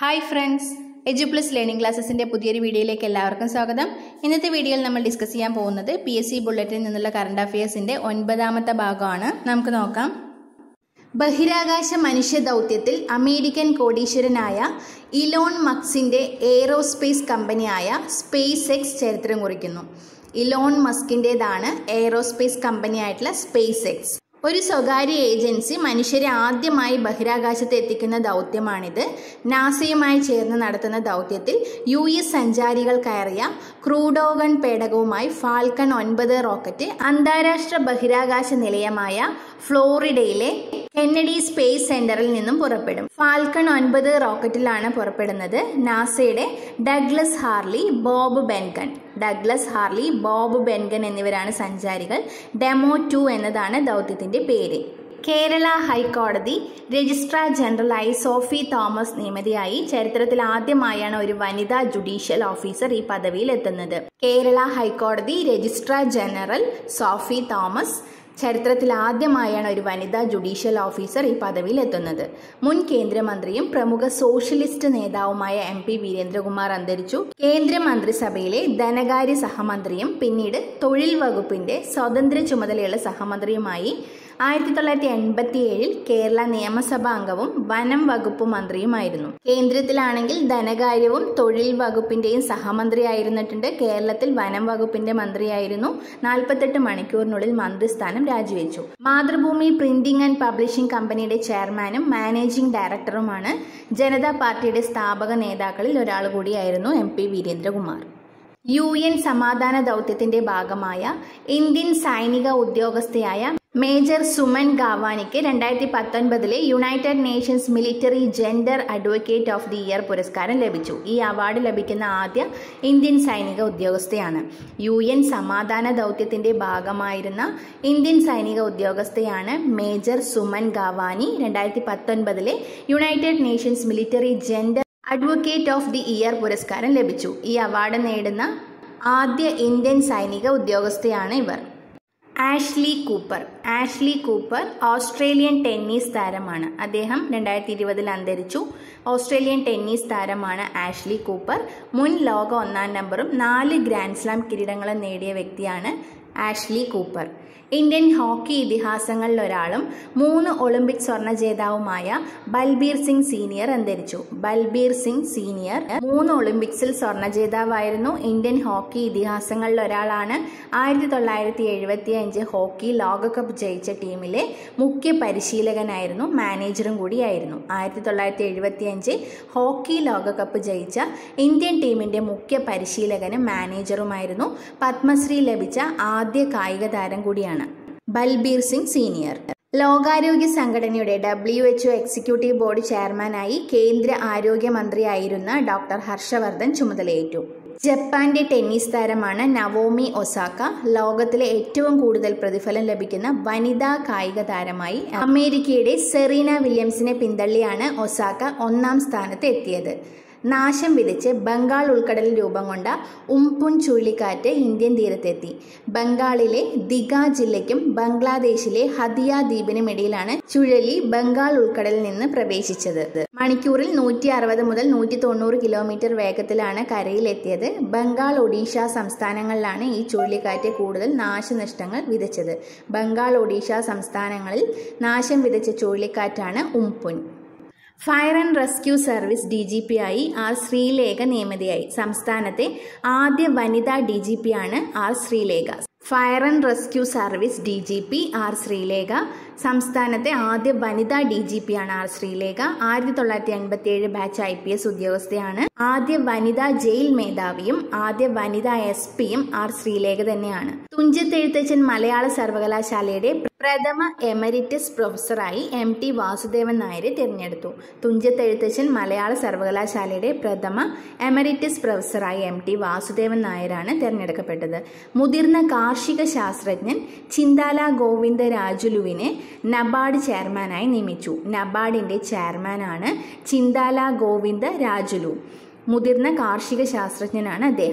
hi friends Edu Plus Learning ക്ലാസ്സസിൻ്റെ പുതിയൊരു വീഡിയോയിലേക്ക് എല്ലാവർക്കും സ്വാഗതം ഇന്നത്തെ വീഡിയോയിൽ നമ്മൾ ഡിസ്കസ് ചെയ്യാൻ പോകുന്നത് പി എസ് സി ബുള്ളറ്റിൽ നിന്നുള്ള കറണ്ട് അഫയേഴ്സിൻ്റെ ഒൻപതാമത്തെ ഭാഗമാണ് നമുക്ക് നോക്കാം ബഹിരാകാശ മനുഷ്യ ദൗത്യത്തിൽ അമേരിക്കൻ കോടീശ്വരനായ ഇലോൺ മക്സിൻ്റെ എയ്റോസ്പേസ് കമ്പനിയായ സ്പേസ് എക്സ് ചരിത്രം കുറിക്കുന്നു ഇലോൺ മസ്കിൻ്റേതാണ് എയ്റോസ്പേസ് കമ്പനിയായിട്ടുള്ള സ്പേസ് എക്സ് ഒരു സ്വകാര്യ ഏജൻസി മനുഷ്യരെ ആദ്യമായി ബഹിരാകാശത്ത് എത്തിക്കുന്ന ദൗത്യമാണിത് നാസയുമായി ചേർന്ന് നടത്തുന്ന ദൗത്യത്തിൽ യു എസ് സഞ്ചാരികൾ കയറിയ ക്രൂഡോഗൺ പേടകവുമായി ഫാൽക്കൺ ഒൻപത് റോക്കറ്റ് അന്താരാഷ്ട്ര ബഹിരാകാശ നിലയമായ ഫ്ലോറിഡയിലെ കെന്നഡി സ്പേസ് സെന്ററിൽ നിന്നും പുറപ്പെടും ഫാൽക്കൺ ഒൻപത് റോക്കറ്റിലാണ് പുറപ്പെടുന്നത് നാസയുടെ Douglas Hurley Bob Behnken Douglas Hurley Bob Behnken എന്നിവരാണ് സഞ്ചാരികൾ ഡെമോ ടു എന്നതാണ് ദൗത്യത്തിന്റെ പേര് കേരള ഹൈക്കോടതി രജിസ്ട്രാർ ജനറലായി സോഫി തോമസ് നിയമിതയായി ചരിത്രത്തിൽ ആദ്യമായാണ് ഒരു വനിതാ ജുഡീഷ്യൽ ഓഫീസർ ഈ പദവിയിൽ എത്തുന്നത് കേരള ഹൈക്കോടതി രജിസ്ട്രാർ ജനറൽ സോഫി തോമസ് ചരിത്രത്തിൽ ആദ്യമായാണ് ഒരു വനിതാ ജുഡീഷ്യൽ ഓഫീസർ ഈ പദവിയിൽ എത്തുന്നത് മുൻ കേന്ദ്രമന്ത്രിയും പ്രമുഖ സോഷ്യലിസ്റ്റ് നേതാവുമായ എം പി വീരേന്ദ്രകുമാർ അന്തരിച്ചു കേന്ദ്രമന്ത്രിസഭയിലെ ധനകാര്യ സഹമന്ത്രിയും പിന്നീട് തൊഴിൽ വകുപ്പിന്റെ സ്വതന്ത്ര ചുമതലയുള്ള സഹമന്ത്രിയുമായി ആയിരത്തി തൊള്ളായിരത്തി എൺപത്തി ഏഴിൽ കേരള നിയമസഭാ അംഗവും വനം വകുപ്പ് മന്ത്രിയുമായിരുന്നു കേന്ദ്രത്തിലാണെങ്കിൽ ധനകാര്യവും തൊഴിൽ വകുപ്പിന്റെയും സഹമന്ത്രിയായിരുന്നിട്ടുണ്ട് കേരളത്തിൽ വനം വകുപ്പിന്റെ മന്ത്രിയായിരുന്നു നാൽപ്പത്തെട്ട് മണിക്കൂറിനുള്ളിൽ മന്ത്രിസ്ഥാനം രാജിവെച്ചു മാതൃഭൂമി പ്രിന്റിംഗ് ആൻഡ് പബ്ലിഷിംഗ് കമ്പനിയുടെ ചെയർമാനും മാനേജിംഗ് ഡയറക്ടറുമാണ് ജനതാ പാർട്ടിയുടെ സ്ഥാപക നേതാക്കളിൽ ഒരാൾ കൂടിയായിരുന്നു M P Veerendrakumar U N സമാധാന ദൗത്യത്തിന്റെ ഭാഗമായ ഇന്ത്യൻ സൈനിക ഉദ്യോഗസ്ഥയായ മേജർ സുമൻ ഗാവാനിക്ക് രണ്ടായിരത്തി പത്തൊൻപതിലെ United Nations military gender advocate of the year പുരസ്കാരം ലഭിച്ചു ഈ അവാർഡ് ലഭിക്കുന്ന ആദ്യ ഇന്ത്യൻ സൈനിക ഉദ്യോഗസ്ഥയാണ് യു എൻ സമാധാന ദൗത്യത്തിന്റെ ഭാഗമായിരുന്ന ഇന്ത്യൻ സൈനിക ഉദ്യോഗസ്ഥയാണ് മേജർ സുമൻ ഗാവാനി രണ്ടായിരത്തി പത്തൊൻപതിലെ United Nations military gender advocate of the year പുരസ്കാരം ലഭിച്ചു ഈ അവാർഡ് നേടുന്ന ആദ്യ ഇന്ത്യൻ സൈനിക ഉദ്യോഗസ്ഥയാണ് ഇവർ Ashley Cooper Ashley Cooper Australian tennis താരമാണ് അദ്ദേഹം രണ്ടായിരത്തി ഇരുപതിൽ അന്തരിച്ചു ഓസ്ട്രേലിയൻ ടെന്നീസ് താരമാണ് ആഷ്ലി കൂപ്പർ മുൻ ലോക ഒന്നാം നമ്പറും നാല് ഗ്രാൻഡ് സ്ലാം കിരീടങ്ങളും നേടിയ വ്യക്തിയാണ് ആഷ്ലി കൂപ്പർ ഇന്ത്യൻ ഹോക്കി ഇതിഹാസങ്ങളിൽ ഒരാളും മൂന്ന് ഒളിമ്പിക് സ്വർണ്ണ ജേതാവുമായ ബൽബീർ സിംഗ് സീനിയർ അന്തരിച്ചു ബൽബീർ സിംഗ് സീനിയർ മൂന്ന് ഒളിമ്പിക്സിൽ സ്വർണ്ണ ജേതാവായിരുന്നു ഇന്ത്യൻ ഹോക്കി ഇതിഹാസങ്ങളിൽ ഒരാളാണ് ആയിരത്തി തൊള്ളായിരത്തി എഴുപത്തി അഞ്ച് ഹോക്കി ലോകകപ്പ് ജയിച്ച ടീമിലെ മുഖ്യ പരിശീലകനായിരുന്നു മാനേജറും കൂടിയായിരുന്നു ആയിരത്തി തൊള്ളായിരത്തി എഴുപത്തി അഞ്ച് ഹോക്കി ലോകകപ്പ് ജയിച്ച ഇന്ത്യൻ ടീമിന്റെ മുഖ്യ പരിശീലകനും മാനേജറുമായിരുന്നു പത്മശ്രീ ലഭിച്ച ആദ്യ കായിക താരം കൂടിയാണ് ബൽബീർ സിംഗ് സീനിയർ ലോകാരോഗ്യ സംഘടനയുടെ ഡബ്ല്യു എച്ച്ഒ എക്സിക്യൂട്ടീവ് ബോർഡ് ചെയർമാനായി കേന്ദ്ര ആരോഗ്യമന്ത്രിയായിരുന്ന ഡോക്ടർ ഹർഷവർദ്ധൻ ചുമതലയേറ്റു ജപ്പാന്റെ ടെന്നീസ് താരമാണ് നവോമി ഒസാക്ക ലോകത്തിലെ ഏറ്റവും കൂടുതൽ പ്രതിഫലം ലഭിക്കുന്ന വനിതാ കായിക താരമായി അമേരിക്കയുടെ സെറീന വില്യംസിനെ പിന്തള്ളിയാണ് ഒസാക്ക ഒന്നാം സ്ഥാനത്ത് എത്തിയത് നാശം വിധിച്ച് ബംഗാൾ ഉൾക്കടലിൽ രൂപം കൊണ്ട ഉംപുൻ ചുഴലിക്കാറ്റ് ഇന്ത്യൻ തീരത്തെത്തി ബംഗാളിലെ ദിഗ ജില്ലയ്ക്കും ബംഗ്ലാദേശിലെ ഹദിയ ദ്വീപിനും ഇടയിലാണ് ചുഴലി ബംഗാൾ ഉൾക്കടലിൽ നിന്ന് പ്രവേശിച്ചത് മണിക്കൂറിൽ നൂറ്റി അറുപത് മുതൽ നൂറ്റി തൊണ്ണൂറ് കിലോമീറ്റർ വേഗത്തിലാണ് കരയിലെത്തിയത് ബംഗാൾ ഒഡീഷ സംസ്ഥാനങ്ങളിലാണ് ഈ ചുഴലിക്കാറ്റ് കൂടുതൽ നാശനഷ്ടങ്ങൾ വിതച്ചത് ബംഗാൾ ഒഡീഷ സംസ്ഥാനങ്ങളിൽ നാശം വിതച്ച ചുഴലിക്കാറ്റാണ് Amphan fire and rescue service D G P ആയി ആർ ശ്രീലേഖ നിയമിതയായി സംസ്ഥാനത്തെ ആദ്യ വനിതാ ഡി ജി പി ആണ് R Sreelekha fire and rescue service D G P R Sreelekha സംസ്ഥാനത്തെ ആദ്യ വനിതാ ഡി ജി പി ആണ് ആർ ശ്രീലേഖ ആയിരത്തി തൊള്ളായിരത്തി എൺപത്തി ഏഴ് ബാച്ച് ഐ പി എസ് ഉദ്യോഗസ്ഥയാണ് ആദ്യ വനിതാ ജയിൽ മേധാവിയും ആദ്യ വനിതാ എസ് പിയും ആർ ശ്രീലേഖ തന്നെയാണ് തുഞ്ചത്തെഴുത്തച്ഛൻ മലയാള സർവകലാശാലയുടെ പ്രഥമ എമരിറ്റസ് പ്രൊഫസറായി എം ടി വാസുദേവൻ നായരെ തിരഞ്ഞെടുത്തു തുഞ്ചത്തെഴുത്തച്ഛൻ മലയാള സർവകലാശാലയുടെ പ്രഥമ എമരിറ്റസ് പ്രൊഫസറായി എം ടി വാസുദേവൻ നായരാണ് തിരഞ്ഞെടുക്കപ്പെട്ടത് മുതിർന്ന കാർഷിക ശാസ്ത്രജ്ഞൻ ചിന്താല ഗോവിന്ദ രാജുലുവിനെ നബാർഡ് ചെയർമാനായി നിയമിച്ചു നബാർഡിന്റെ ചെയർമാനാണ് ചിന്താല ഗോവിന്ദ രാജുലു മുതിർന്ന കാർഷിക ശാസ്ത്രജ്ഞനാണ് അദ്ദേഹം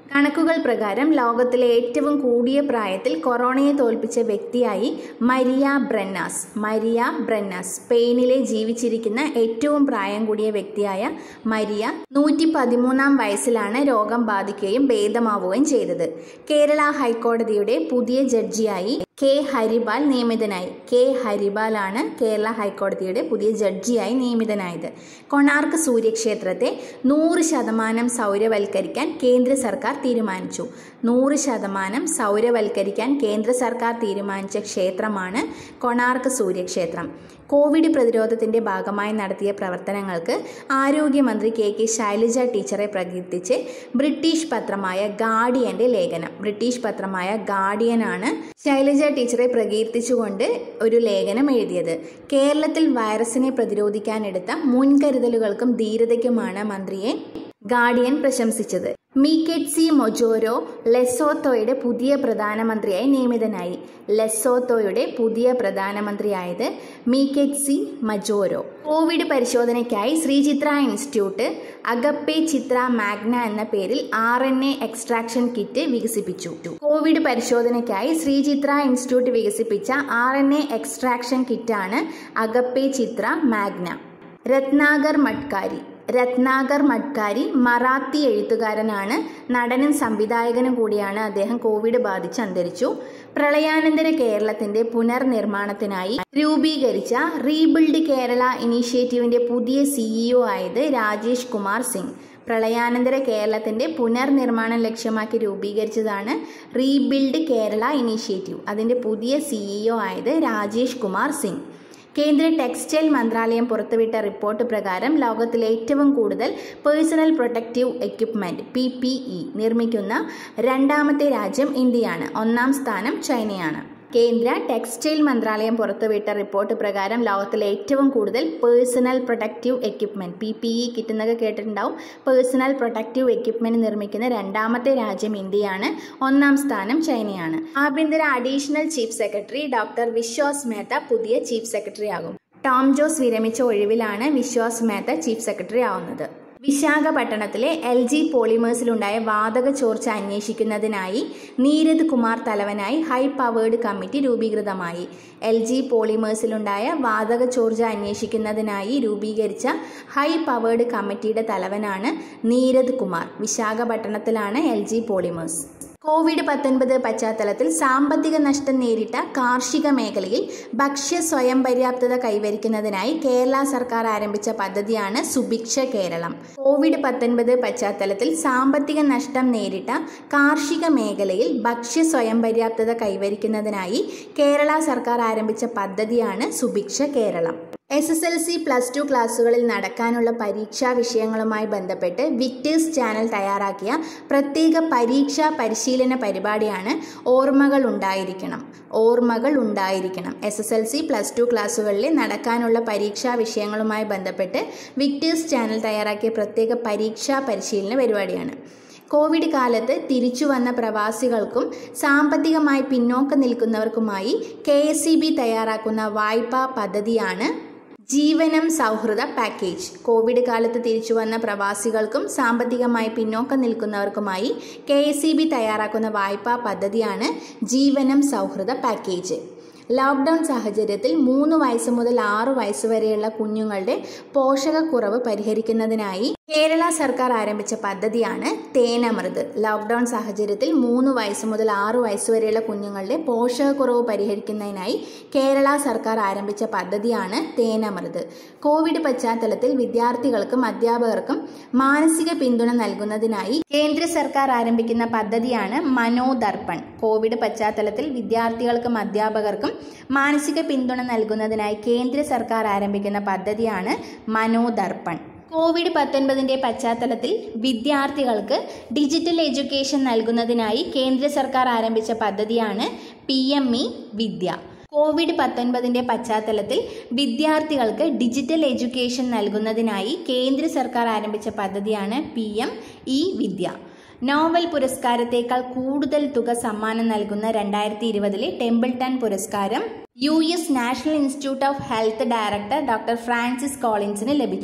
കണക്കുകൾ പ്രകാരം ലോകത്തിലെ ഏറ്റവും കൂടിയ പ്രായത്തിൽ കൊറോണയെ തോൽപ്പിച്ച വ്യക്തിയായി മരിയ ബ്രെന്നാസ് മരിയ ബ്രെന്നാസ് സ്പെയിനിലെ ജീവിച്ചിരിക്കുന്ന ഏറ്റവും പ്രായം കൂടിയ വ്യക്തിയായ മരിയ നൂറ്റി പതിമൂന്നാം വയസ്സിലാണ് രോഗം ബാധിക്കുകയും ഭേദമാവുകയും ചെയ്തത് കേരള ഹൈക്കോടതിയുടെ പുതിയ ജഡ്ജിയായി കെ ഹരിബാൽ നിയമിതനായി കെ ഹരിബാലാണ് കേരള ഹൈക്കോടതിയുടെ പുതിയ ജഡ്ജിയായി നിയമിതനായത് കൊണാർക്ക് സൂര്യക്ഷേത്രത്തെ നൂറ് ശതമാനം സൗരവൽക്കരിക്കാൻ കേന്ദ്ര സർക്കാർ തീരുമാനിച്ചു നൂറ് ശതമാനം സൗരവൽക്കരിക്കാൻ കേന്ദ്ര സർക്കാർ തീരുമാനിച്ച ക്ഷേത്രമാണ് കൊണാർക്ക് സൂര്യക്ഷേത്രം കോവിഡ് പ്രതിരോധത്തിന്റെ ഭാഗമായി നടത്തിയ പ്രവർത്തനങ്ങൾക്ക് ആരോഗ്യമന്ത്രി കെ കെ ശൈലജ ടീച്ചറെ പ്രകീർത്തിച്ച് ബ്രിട്ടീഷ് പത്രമായ ഗാർഡിയന്റെ ലേഖനം ബ്രിട്ടീഷ് പത്രമായ ഗാർഡിയനാണ് ശൈലജ ടീച്ചറെ പ്രകീർത്തിച്ചുകൊണ്ട് ഒരു ലേഖനം എഴുതിയത് കേരളത്തിൽ വൈറസിനെ പ്രതിരോധിക്കാനെടുത്ത മുൻകരുതലുകൾക്കും ധീരതയ്ക്കുമാണ് മന്ത്രിയെ ഗാർഡിയൻ പ്രശംസിച്ചത് മീക്കെറ്റ്സി മൊജോരോ ലെസോത്തോയുടെ പുതിയ പ്രധാനമന്ത്രിയായി നിയമിതനായി ലെസോത്തോയുടെ പുതിയ പ്രധാനമന്ത്രിയായത് മീക്കെറ്റ്സി മജോരോ കോവിഡ് പരിശോധനയ്ക്കായി ശ്രീചിത്ര ഇൻസ്റ്റിറ്റ്യൂട്ട് അഗപ്പെ ചിത്ര മാഗ്ന എന്ന പേരിൽ R N A extraction kit വികസിപ്പിച്ചു കോവിഡ് പരിശോധനയ്ക്കായി ശ്രീചിത്ര ഇൻസ്റ്റിറ്റ്യൂട്ട് വികസിപ്പിച്ച ആർ എൻ എ എക്സ്ട്രാക്ഷൻ കിറ്റാണ് അഗപ്പെ ചിത്ര മാഗ്ന രത്നാകർ മട്കാരി രത്നാകർ മട്കാരി മറാത്തി എഴുത്തുകാരനാണ് നടനും സംവിധായകനും കൂടിയാണ് അദ്ദേഹം കോവിഡ് ബാധിച്ച് അന്തരിച്ചു പ്രളയാനന്തര കേരളത്തിന്റെ പുനർനിർമ്മാണത്തിനായി രൂപീകരിച്ച റീബിൽഡ് കേരള ഇനീഷ്യേറ്റീവിന്റെ പുതിയ സിഇഒ ആയത് രാജേഷ് കുമാർ സിംഗ് പ്രളയാനന്തര കേരളത്തിന്റെ പുനർനിർമ്മാണം ലക്ഷ്യമാക്കി രൂപീകരിച്ചതാണ് റീബിൽഡ് കേരള ഇനീഷ്യേറ്റീവ് അതിന്റെ പുതിയ സിഇഒ ആയത് രാജേഷ് കുമാർ സിംഗ് കേന്ദ്ര ടെക്സ്റ്റൈൽ മന്ത്രാലയം പുറത്തുവിട്ട റിപ്പോർട്ട് പ്രകാരം ലോകത്തിലെ ഏറ്റവും കൂടുതൽ personal protective equipment P P E നിർമ്മിക്കുന്ന രണ്ടാമത്തെ രാജ്യം ഇന്ത്യയാണ് ഒന്നാം സ്ഥാനം ചൈനയാണ് കേന്ദ്ര ടെക്സ്റ്റൈൽ മന്ത്രാലയം പുറത്തുവിട്ട റിപ്പോർട്ട് പ്രകാരം ലോകത്തിലെ ഏറ്റവും കൂടുതൽ personal protective equipment P P E കിട്ടുന്നതൊക്കെ കേട്ടിട്ടുണ്ടാവും പേഴ്സണൽ പ്രൊട്ടക്റ്റീവ് എക്യുപ്മെന്റ് നിർമ്മിക്കുന്ന രണ്ടാമത്തെ രാജ്യം ഇന്ത്യയാണ് ഒന്നാം സ്ഥാനം ചൈനയാണ് ആഭ്യന്തര additional chief secretary doctor Vishwas Mehta പുതിയ ചീഫ് സെക്രട്ടറി ആകും ടോം ജോസ് വിരമിച്ച ഒഴിവിലാണ് വിശ്വാസ് മേത്ത ചീഫ് സെക്രട്ടറി ആവുന്നത് വിശാഖപട്ടണത്തിലെ എൽ ജി പോളിമേഴ്സിലുണ്ടായ വാതക ചോർച്ച അന്വേഷിക്കുന്നതിനായി നീരദ് കുമാർ തലവനായി ഹൈ പവേർഡ് കമ്മിറ്റി രൂപീകൃതമായി എൽ ജി പോളിമേഴ്സിലുണ്ടായ വാതക ചോർച്ച അന്വേഷിക്കുന്നതിനായി രൂപീകരിച്ച ഹൈ പവേർഡ് കമ്മിറ്റിയുടെ തലവനാണ് നീരദ് കുമാർ വിശാഖപട്ടണത്തിലാണ് എൽ ജി പോളിമേഴ്സ് കോവിഡ് പത്തൊൻപത് പശ്ചാത്തലത്തിൽ സാമ്പത്തിക നഷ്ടം നേരിട്ട കാർഷിക മേഖലയിൽ ഭക്ഷ്യ സ്വയം പര്യാപ്തത കൈവരിക്കുന്നതിനായി കേരള സർക്കാർ ആരംഭിച്ച പദ്ധതിയാണ് സുഭിക്ഷ കേരളം കോവിഡ് പത്തൊൻപത് പശ്ചാത്തലത്തിൽ സാമ്പത്തിക നഷ്ടം നേരിട്ട കാർഷിക മേഖലയിൽ ഭക്ഷ്യ സ്വയം പര്യാപ്തത കൈവരിക്കുന്നതിനായി കേരള സർക്കാർ ആരംഭിച്ച പദ്ധതിയാണ് Subhiksha Keralam S S L C plus two ക്ലാസ്സുകളിൽ നടക്കാനുള്ള പരീക്ഷാ വിഷയങ്ങളുമായി ബന്ധപ്പെട്ട് വിക്ടേഴ്സ് ചാനൽ തയ്യാറാക്കിയ പ്രത്യേക പരീക്ഷാ പരിശീലന പരിപാടിയാണ് ഓർമ്മകൾ ഉണ്ടായിരിക്കണം ഓർമ്മകൾ ഉണ്ടായിരിക്കണം S S L C plus two ക്ലാസ്സുകളിൽ നടക്കാനുള്ള പരീക്ഷാ വിഷയങ്ങളുമായി ബന്ധപ്പെട്ട് വിക്ടേഴ്സ് ചാനൽ തയ്യാറാക്കിയ പ്രത്യേക പരീക്ഷാ പരിശീലന പരിപാടിയാണ് കോവിഡ് കാലത്ത് തിരിച്ചു വന്ന പ്രവാസികൾക്കും സാമ്പത്തികമായി പിന്നോക്കം നിൽക്കുന്നവർക്കുമായി കെ എസ് സി ബി തയ്യാറാക്കുന്ന വായ്പാ പദ്ധതിയാണ് ജീവനം സൗഹൃദ പാക്കേജ് കോവിഡ് കാലത്ത് തിരിച്ചു വന്ന പ്രവാസികൾക്കും സാമ്പത്തികമായി പിന്നോക്കം നിൽക്കുന്നവർക്കുമായി കെ എസ് ബി തയ്യാറാക്കുന്ന വായ്പാ പദ്ധതിയാണ് ജീവനം സൗഹൃദ പാക്കേജ് ലോക്ക്ഡൗൺ സാഹചര്യത്തിൽ മൂന്ന് വയസ്സ് മുതൽ ആറ് വയസ്സ് വരെയുള്ള കുഞ്ഞുങ്ങളുടെ പോഷകക്കുറവ് പരിഹരിക്കുന്നതിനായി കേരള സർക്കാർ ആരംഭിച്ച പദ്ധതിയാണ് തേനമൃത് ലോക്ക്ഡൗൺ സാഹചര്യത്തിൽ മൂന്ന് വയസ്സ് മുതൽ ആറ് വയസ്സ് വരെയുള്ള കുഞ്ഞുങ്ങളുടെ പോഷകക്കുറവ് പരിഹരിക്കുന്നതിനായി കേരള സർക്കാർ ആരംഭിച്ച പദ്ധതിയാണ് തേനമൃത് കോവിഡ് പശ്ചാത്തലത്തിൽ വിദ്യാർത്ഥികൾക്കും അധ്യാപകർക്കും മാനസിക പിന്തുണ നൽകുന്നതിനായി കേന്ദ്ര സർക്കാർ ആരംഭിക്കുന്ന പദ്ധതിയാണ് മനോദർപ്പൺ കോവിഡ് പശ്ചാത്തലത്തിൽ വിദ്യാർത്ഥികൾക്കും അധ്യാപകർക്കും മാനസിക പിന്തുണ നൽകുന്നതിനായി കേന്ദ്ര സർക്കാർ ആരംഭിക്കുന്ന പദ്ധതിയാണ് മനോദർപ്പൺ കോവിഡ് പത്തൊൻപതിൻ്റെ പശ്ചാത്തലത്തിൽ വിദ്യാർത്ഥികൾക്ക് ഡിജിറ്റൽ എഡ്യൂക്കേഷൻ നൽകുന്നതിനായി കേന്ദ്ര സർക്കാർ ആരംഭിച്ച പദ്ധതിയാണ് P M E Vidya Covid പത്തൊൻപതിൻ്റെ പശ്ചാത്തലത്തിൽ വിദ്യാർത്ഥികൾക്ക് ഡിജിറ്റൽ എഡ്യൂക്കേഷൻ നൽകുന്നതിനായി കേന്ദ്ര സർക്കാർ ആരംഭിച്ച പദ്ധതിയാണ് P M E Vidya Nobel പുരസ്കാരത്തേക്കാൾ കൂടുതൽ തുക സമ്മാനം നൽകുന്ന രണ്ടായിരത്തി ഇരുപതിലെ ടെമ്പിൾട്ടൺ പുരസ്കാരം U S National Institute of Health director doctor Francis കോളിൻസിന് ലഭിച്ചു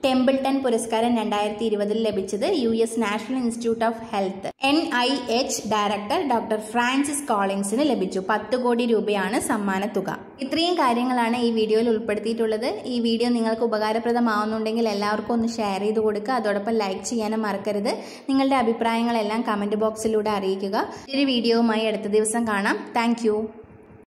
ടെമ്പിൾട്ടൺ പുരസ്കാരം രണ്ടായിരത്തി ഇരുപതിൽ ലഭിച്ചത് U S National Institute of Health N I H director doctor Francis കോളിൻസിന് ലഭിച്ചു പത്ത് കോടി രൂപയാണ് സമ്മാന തുക ഇത്രയും കാര്യങ്ങളാണ് ഈ വീഡിയോയിൽ ഉൾപ്പെടുത്തിയിട്ടുള്ളത് ഈ വീഡിയോ നിങ്ങൾക്ക് ഉപകാരപ്രദമാവുന്നുണ്ടെങ്കിൽ എല്ലാവർക്കും ഒന്ന് ഷെയർ ചെയ്ത് കൊടുക്കുക അതോടൊപ്പം ലൈക്ക് ചെയ്യാനും മറക്കരുത് നിങ്ങളുടെ അഭിപ്രായങ്ങളെല്ലാം കമൻറ്റ് ബോക്സിലൂടെ അറിയിക്കുക ഒരു വീഡിയോവുമായി അടുത്ത ദിവസം കാണാം താങ്ക്